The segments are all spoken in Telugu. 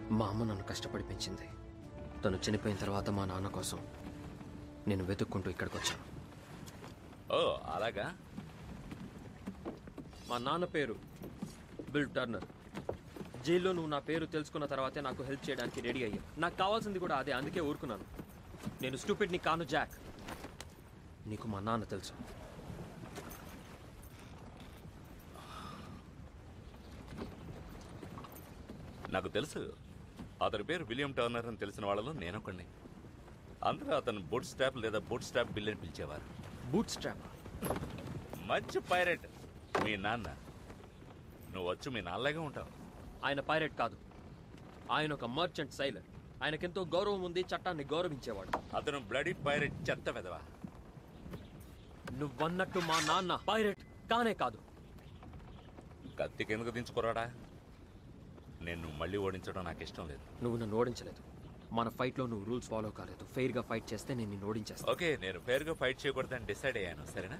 మా అమ్మ నన్ను కష్టపడి పెంచింది తను చనిపోయిన తర్వాత మా నాన్న కోసం నేను వెతుక్కుంటూ ఇక్కడికి వచ్చాను ఓ అలాగా మా నాన్న పేరు బిల్ టర్నర్ జైల్లో నువ్వు నా పేరు తెలుసుకున్న తర్వాతే నాకు హెల్ప్ చేయడానికి రెడీ అయ్యా నాకు కావాల్సింది కూడా అదే అందుకే ఊరుకున్నాను నేను స్టూపిడ్ని కాను జాక్ నీకు మా నాన్న తెలుసు నాకు తెలుసు అతని పేరు విలియం టర్నర్ అని తెలిసిన వాళ్ళలో నేనొకండి అందరూ అతను బుట్ స్టాప్ లేదా బుట్ స్టాప్ బిల్ అని పిలిచేవారు బూట్ స్ట్రాప్ మంచి పైరెట్ మీ నాన్న నువ్వు వచ్చి మీ నాన్నలాగే ఉంటావు ఆయన పైరెట్ కాదు ఆయన ఒక మర్చెంట్ సైలర్ ఆయనకెంతో గౌరవం ఉంది చట్టాన్ని గౌరవించేవాడు అతను బ్లడీ పైరెట్ చెత్త వెదవా నువ్వన్నట్టు మా నాన్న పైరెట్ కానే కాదు కత్తి కిందకు దించుకురాడా నేను మళ్ళీ ఓడించడం నాకు ఇష్టం లేదు నువ్వు నన్ను ఓడించలేదు మన ఫైట్లో నువ్వు రూల్స్ ఫాలో కాలేదు ఫెయిర్గా ఫైట్ చేస్తే నేను నిన్ను ఓడించేస్తాను ఓకే నేను ఫేర్గా ఫైట్ చేయకూడదని డిసైడ్ అయ్యాను సరేనా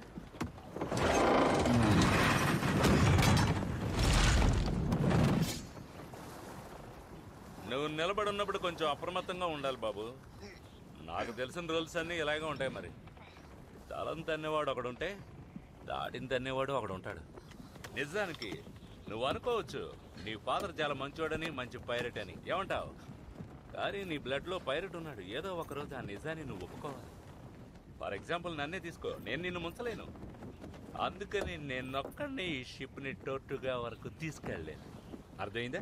నువ్వు నిలబడి ఉన్నప్పుడు కొంచెం అప్రమత్తంగా ఉండాలి బాబు నాకు తెలిసిన రూల్స్ అన్నీ ఇలాగే ఉంటాయి మరి తలం తన్నేవాడు ఒకడుంటే దాటిని తన్నేవాడు ఒకడు ఉంటాడు నిజానికి నువ్వు అనుకోవచ్చు నీ ఫాదర్ చాలా మంచోడని మంచి పైరట్ అని ఏమంటావు కానీ నీ బ్లడ్లో పైరట్ ఉన్నాడు ఏదో ఒక రోజు ఆ నిజాన్ని నువ్వు ఒప్పుకోవాలి ఫర్ ఎగ్జాంపుల్ నన్నే తీసుకో నేను నిన్ను ముంచలేను అందుకని నేనొక్కడిని ఈ షిప్ని టోటుగా వరకు తీసుకెళ్ళలేను అర్థమైందా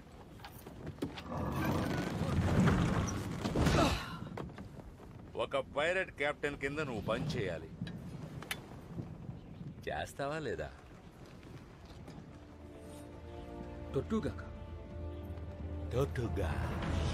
ఒక పైరట్ కెప్టెన్ కింద నువ్వు పని చేయాలి చేస్తావా లేదా తొట్టుగాక టోటుగా